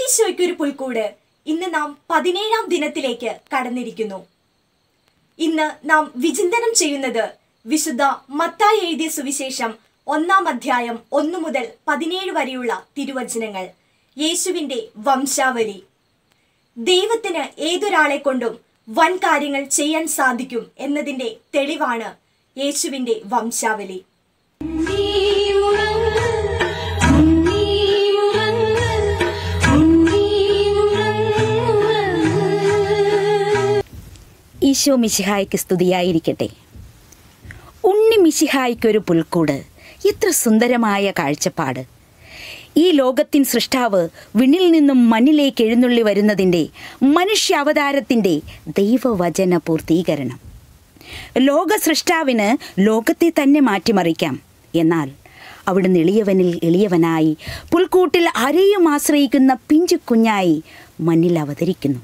ഉണ്ണീശോയ്ക്കൊരു പുൽക്കൂട് ഇന്ന് നാം പതിനേഴാം ദിനത്തിലേക്ക് കടന്നിരിക്കുന്നു ഇന്ന് നാം വിചിന്തനം ചെയ്യുന്നത് വിശുദ്ധ മത്തായി എഴുതിയ സുവിശേഷം ഒന്നാം അധ്യായം ഒന്നു മുതൽ പതിനേഴ് വരെയുള്ള തിരുവചനങ്ങൾ യേശുവിന്റെ വംശാവലി ദൈവത്തിന് ഏതൊരാളെ കൊണ്ടും വൻ കാര്യങ്ങൾ ചെയ്യാൻ സാധിക്കും എന്നതിന്റെ തെളിവാണ് യേശുവിന്റെ വംശാവലി ഉണ്ണി ഉറങ്ങ് ഉണ്ണി ഉറങ്ങ് ഉണ്ണി ഉറങ്ങ് ഈശോ മിശിഹായ്ക്ക് സ്തുതിയായിരിക്കട്ടെ ഉണ്ണി മിശിഹായ്ക്കൊരു പുൽക്കൂട് എത്ര സുന്ദരമായ കാഴ്ചപ്പാട് ഈ ലോകത്തിൻ സൃഷ്ടാവ് വിണ്ണിൽ നിന്നും മണ്ണിലേക്ക് എഴുന്നള്ളി വരുന്നതിൻ്റെ മനുഷ്യ അവതാരത്തിൻ്റെ ദൈവവചന പൂർത്തീകരണം ലോക സൃഷ്ടാവിന് ലോകത്തെ തന്നെ മാറ്റിമറിക്കാം എന്നാൽ അവിടുന്ന് എളിയവനിൽ എളിയവനായി പുൽക്കൂട്ടിൽ ആരെയും ആശ്രയിക്കുന്ന പിഞ്ചു കുഞ്ഞായി മണ്ണിൽ അവതരിക്കുന്നു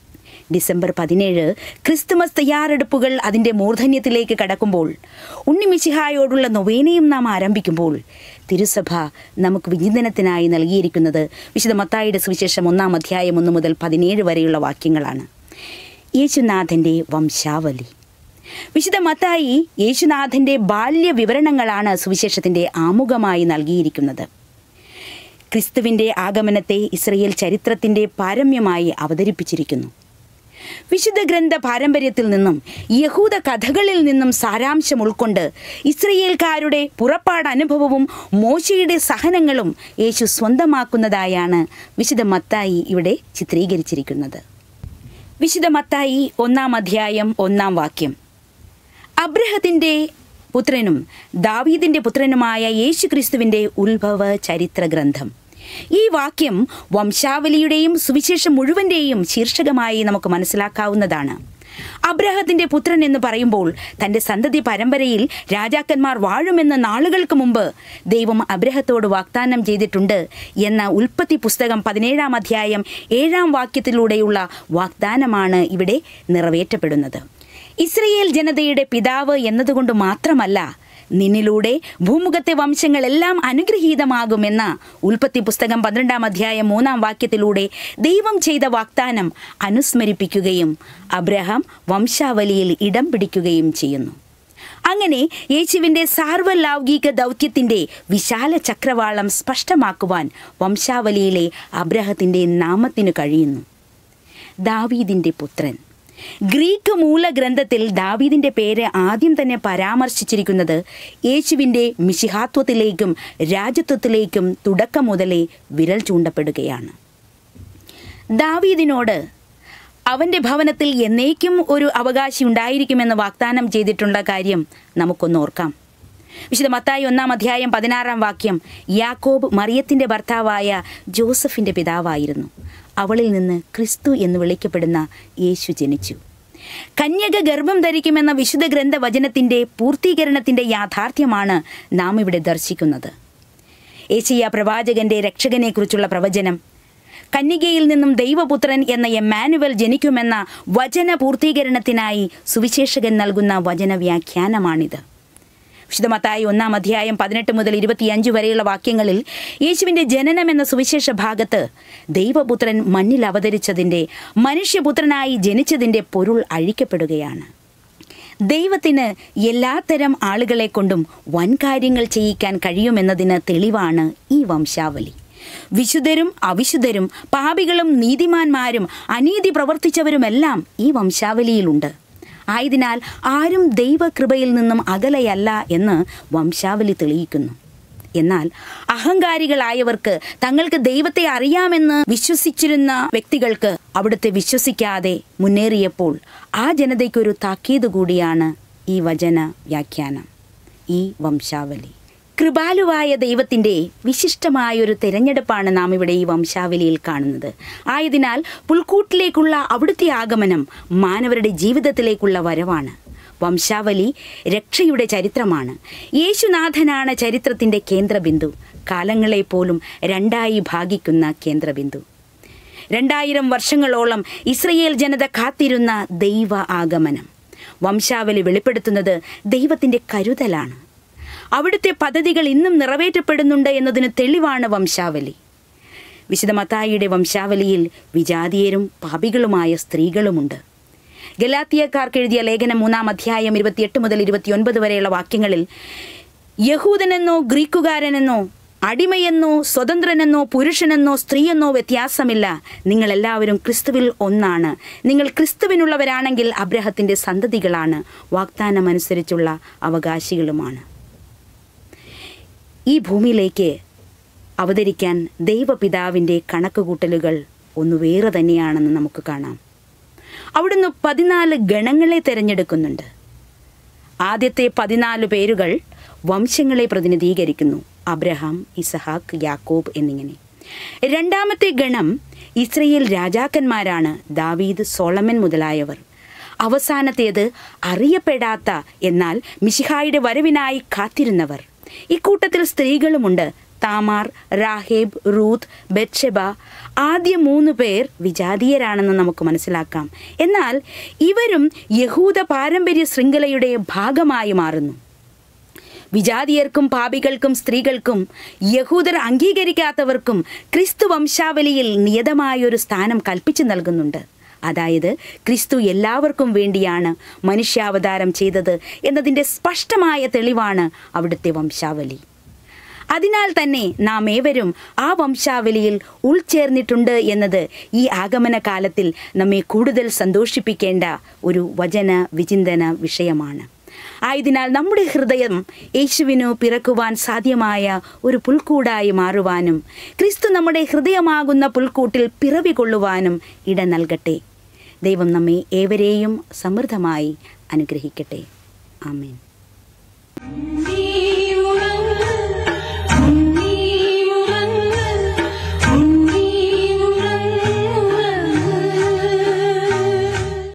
ഡിസംബർ പതിനേഴ് ക്രിസ്തുമസ് തയ്യാറെടുപ്പുകൾ അതിൻ്റെ മൂർധന്യത്തിലേക്ക് കടക്കുമ്പോൾ ഉണ്ണിമിശിഹായോടുള്ള നൊവേനയും നാം ആരംഭിക്കുമ്പോൾ തിരുസഭ നമുക്ക് വിചിന്തനത്തിനായി നൽകിയിരിക്കുന്നത് വിശുദ്ധ മത്തായിയുടെ സുവിശേഷം ഒന്നാം അധ്യായം ഒന്ന് മുതൽ പതിനേഴ് വരെയുള്ള വാക്യങ്ങളാണ് യേശുനാഥൻ്റെ വംശാവലി വിശുദ്ധ മത്തായി യേശുനാഥൻ്റെ ബാല്യ വിവരണങ്ങളാണ് സുവിശേഷത്തിൻ്റെ ആമുഖമായി നൽകിയിരിക്കുന്നത് ക്രിസ്തുവിൻ്റെ ആഗമനത്തെ ഇസ്രയേൽ ചരിത്രത്തിൻ്റെ പാരമ്യമായി അവതരിപ്പിച്ചിരിക്കുന്നു വിശുദ്ധ ഗ്രന്ഥ പാരമ്പര്യത്തിൽ നിന്നും യഹൂദ കഥകളിൽ നിന്നും സാരാംശം ഉൾക്കൊണ്ട് ഇസ്രയേൽക്കാരുടെ പുറപ്പാട് അനുഭവവും മോശയുടെ സഹനങ്ങളും യേശു സ്വന്തമാക്കുന്നതായാണ് വിശുദ്ധ മത്തായി ഇവിടെ ചിത്രീകരിച്ചിരിക്കുന്നത് വിശുദ്ധ മത്തായി ഒന്നാം അധ്യായം ഒന്നാം വാക്യം അബ്രഹത്തിൻ്റെ പുത്രനും ദാവീദിന്റെ പുത്രനുമായ യേശുക്രിസ്തുവിന്റെ ഉത്ഭവ ചരിത്ര ഗ്രന്ഥം ഈ വാക്യം വംശാവലിയുടെയും സുവിശേഷം മുഴുവന്റെയും ശീർഷകമായി നമുക്ക് മനസ്സിലാക്കാവുന്നതാണ് അബ്രഹത്തിന്റെ പുത്രൻ എന്ന് പറയുമ്പോൾ തന്റെ സന്തതി പരമ്പരയിൽ രാജാക്കന്മാർ വാഴുമെന്ന് നാളുകൾക്ക് മുമ്പ് ദൈവം അബ്രഹത്തോട് വാഗ്ദാനം ചെയ്തിട്ടുണ്ട് എന്ന ഉൽപ്പത്തി പുസ്തകം പതിനേഴാം അധ്യായം ഏഴാം വാക്യത്തിലൂടെയുള്ള വാഗ്ദാനമാണ് ഇവിടെ നിറവേറ്റപ്പെടുന്നത് ഇസ്രയേൽ ജനതയുടെ പിതാവ് എന്നതുകൊണ്ട് മാത്രമല്ല നിന്നിലൂടെ ഭൂമുഖത്തെ വംശങ്ങളെല്ലാം അനുഗ്രഹീതമാകുമെന്ന ഉൽപ്പത്തി പുസ്തകം പന്ത്രണ്ടാം അധ്യായം മൂന്നാം വാക്യത്തിലൂടെ ദൈവം ചെയ്ത വാഗ്ദാനം അനുസ്മരിപ്പിക്കുകയും അബ്രഹാം വംശാവലിയിൽ ഇടം പിടിക്കുകയും ചെയ്യുന്നു അങ്ങനെ യേശുവിൻ്റെ സാർവലൗകിക ദൗത്യത്തിൻ്റെ വിശാല ചക്രവാളം സ്പഷ്ടമാക്കുവാൻ വംശാവലിയിലെ അബ്രഹത്തിൻ്റെ നാമത്തിനു കഴിയുന്നു ദാവീദിൻ്റെ പുത്രൻ ഗ്രീക്ക് മൂലഗ്രന്ഥത്തിൽ ദാവീദിന്റെ പേര് ആദ്യം തന്നെ പരാമർശിച്ചിരിക്കുന്നത് യേശുവിൻ്റെ മിശിഹാത്വത്തിലേക്കും രാജ്യത്വത്തിലേക്കും തുടക്കം മുതലേ വിരൽ ചൂണ്ടപ്പെടുകയാണ് ദാവീദിനോട് അവൻ്റെ ഭവനത്തിൽ എന്നേക്കും ഒരു അവകാശി ഉണ്ടായിരിക്കുമെന്ന് വാഗ്ദാനം ചെയ്തിട്ടുള്ള കാര്യം നമുക്കൊന്ന് ഓർക്കാം വിശുദ്ധ മത്തായി ഒന്നാം അധ്യായം പതിനാറാം വാക്യം യാക്കോബ് മറിയത്തിൻ്റെ ഭർത്താവായ ജോസഫിൻ്റെ പിതാവായിരുന്നു അവളിൽ നിന്ന് ക്രിസ്തു എന്ന് വിളിക്കപ്പെടുന്ന യേശു ജനിച്ചു കന്യക ഗർഭം ധരിക്കുമെന്ന വിശുദ്ധ ഗ്രന്ഥ വചനത്തിൻ്റെ പൂർത്തീകരണത്തിൻ്റെ യാഥാർത്ഥ്യമാണ് നാം ഇവിടെ ദർശിക്കുന്നത് ഏശയ്യ പ്രവാചകന്റെ രക്ഷകനെക്കുറിച്ചുള്ള പ്രവചനം കന്യകയിൽ നിന്നും ദൈവപുത്രൻ എന്ന എമ്മാനുവൽ ജനിക്കുമെന്ന വചന പൂർത്തീകരണത്തിനായി സുവിശേഷകൻ നൽകുന്ന വചന വ്യാഖ്യാനമാണിത് വിശുദ്ധമത്തായി ഒന്നാം അധ്യായം പതിനെട്ട് മുതൽ ഇരുപത്തിയഞ്ച് വരെയുള്ള വാക്യങ്ങളിൽ യേശുവിൻ്റെ ജനനം എന്ന സുവിശേഷ ഭാഗത്ത് ദൈവപുത്രൻ മണ്ണിൽ അവതരിച്ചതിൻ്റെ മനുഷ്യപുത്രനായി ജനിച്ചതിൻ്റെ പൊരുൾ അഴിക്കപ്പെടുകയാണ് ദൈവത്തിന് എല്ലാത്തരം ആളുകളെ കൊണ്ടും വൻ കാര്യങ്ങൾ ചെയ്യിക്കാൻ കഴിയുമെന്നതിന് തെളിവാണ് ഈ വംശാവലി വിശുദ്ധരും അവിശുദ്ധരും പാപികളും നീതിമാന്മാരും അനീതി പ്രവർത്തിച്ചവരുമെല്ലാം ഈ വംശാവലിയിലുണ്ട് ആയതിനാൽ ആരും ദൈവകൃപയിൽ നിന്നും അകലെയല്ല എന്ന് വംശാവലി തെളിയിക്കുന്നു എന്നാൽ അഹങ്കാരികളായവർക്ക് തങ്ങൾക്ക് ദൈവത്തെ അറിയാമെന്ന് വിശ്വസിച്ചിരുന്ന വ്യക്തികൾക്ക് അവിടുത്തെ വിശ്വസിക്കാതെ മുന്നേറിയപ്പോൾ ആ ജനതയ്ക്കൊരു താക്കീത് കൂടിയാണ് ഈ വചന വ്യാഖ്യാനം ഈ വംശാവലി കൃപാലുവായ ദൈവത്തിൻ്റെ വിശിഷ്ടമായൊരു തിരഞ്ഞെടുപ്പാണ് നാം ഇവിടെ ഈ വംശാവലിയിൽ കാണുന്നത് ആയതിനാൽ പുൽക്കൂട്ടിലേക്കുള്ള അവിടുത്തെ ആഗമനം മാനവരുടെ ജീവിതത്തിലേക്കുള്ള വരവാണ് വംശാവലി രക്ഷയുടെ ചരിത്രമാണ് യേശുനാഥനാണ് ചരിത്രത്തിൻ്റെ കേന്ദ്രബിന്ദു കാലങ്ങളെ പോലും രണ്ടായി ഭാഗിക്കുന്ന കേന്ദ്രബിന്ദു രണ്ടായിരം വർഷങ്ങളോളം ഇസ്രയേൽ ജനത കാത്തിരുന്ന ദൈവ ആഗമനം വംശാവലി വെളിപ്പെടുത്തുന്നത് ദൈവത്തിൻ്റെ കരുതലാണ് അവിടുത്തെ പദ്ധതികൾ ഇന്നും നിറവേറ്റപ്പെടുന്നുണ്ട് എന്നതിന് തെളിവാണ് വംശാവലി വിശുദ്ധ മത്തായിയുടെ വംശാവലിയിൽ വിജാതീയരും പാപികളുമായ സ്ത്രീകളുമുണ്ട് ഗലാത്തിയക്കാർക്ക് എഴുതിയ ലേഖനം മൂന്നാം അധ്യായം ഇരുപത്തിയെട്ട് മുതൽ ഇരുപത്തിയൊൻപത് വരെയുള്ള വാക്യങ്ങളിൽ യഹൂദനെന്നോ ഗ്രീക്കുകാരനെന്നോ അടിമയെന്നോ സ്വതന്ത്രനെന്നോ പുരുഷനെന്നോ സ്ത്രീയെന്നോ വ്യത്യാസമില്ല നിങ്ങളെല്ലാവരും ക്രിസ്തുവിൽ ഒന്നാണ് നിങ്ങൾ ക്രിസ്തുവിനുള്ളവരാണെങ്കിൽ അബ്രഹത്തിൻ്റെ സന്തതികളാണ് വാഗ്ദാനമനുസരിച്ചുള്ള അവകാശികളുമാണ് ഈ ഭൂമിയിലേക്ക് അവതരിക്കാൻ ദൈവപിതാവിൻ്റെ കണക്കുകൂട്ടലുകൾ ഒന്ന് വേറെ തന്നെയാണെന്ന് നമുക്ക് കാണാം അവിടുന്ന് പതിനാല് ഗണങ്ങളെ തിരഞ്ഞെടുക്കുന്നുണ്ട് ആദ്യത്തെ പതിനാല് പേരുകൾ വംശങ്ങളെ പ്രതിനിധീകരിക്കുന്നു അബ്രഹാം ഇസഹാക്ക് യാക്കോബ് എന്നിങ്ങനെ രണ്ടാമത്തെ ഗണം ഇസ്രയേൽ രാജാക്കന്മാരാണ് ദാവീദ് സോളമൻ മുതലായവർ അവസാനത്തേത് അറിയപ്പെടാത്ത എന്നാൽ മിശിഹായുടെ വരവിനായി കാത്തിരുന്നവർ ഇക്കൂട്ടത്തിൽ സ്ത്രീകളുമുണ്ട് താമാർ റാഹേബ് റൂത്ത് ബെത്ഷെബ ആദ്യ മൂന്ന് പേർ വിജാതീയരാണെന്ന് നമുക്ക് മനസ്സിലാക്കാം എന്നാൽ ഇവരും യഹൂദ പാരമ്പര്യ ശൃംഖലയുടെ ഭാഗമായി മാറുന്നു വിജാതീയർക്കും പാപികൾക്കും സ്ത്രീകൾക്കും യഹൂദർ അംഗീകരിക്കാത്തവർക്കും ക്രിസ്തു വംശാവലിയിൽ നിയതമായൊരു സ്ഥാനം കൽപ്പിച്ചു നൽകുന്നുണ്ട് അതായത് ക്രിസ്തു എല്ലാവർക്കും വേണ്ടിയാണ് മനുഷ്യാവതാരം ചെയ്തത് എന്നതിൻ്റെ സ്പഷ്ടമായ തെളിവാണ് അവിടുത്തെ വംശാവലി അതിനാൽ തന്നെ നാം ഏവരും ആ വംശാവലിയിൽ ഉൾച്ചേർന്നിട്ടുണ്ട് എന്നത് ഈ ആഗമന കാലത്തിൽ നമ്മെ കൂടുതൽ സന്തോഷിപ്പിക്കേണ്ട ഒരു വചന വിചിന്തന വിഷയമാണ് ആയതിനാൽ നമ്മുടെ ഹൃദയം യേശുവിനു പിറക്കുവാൻ സാധ്യമായ ഒരു പുൽക്കൂടായി മാറുവാനും ക്രിസ്തു നമ്മുടെ ഹൃദയമാകുന്ന പുൽക്കൂട്ടിൽ പിറവി കൊള്ളുവാനും ഇട നൽകട്ടെ ദൈവം നമ്മെ ഏവരെയും സമൃദ്ധമായി അനുഗ്രഹിക്കട്ടെ ആമേൻ നീ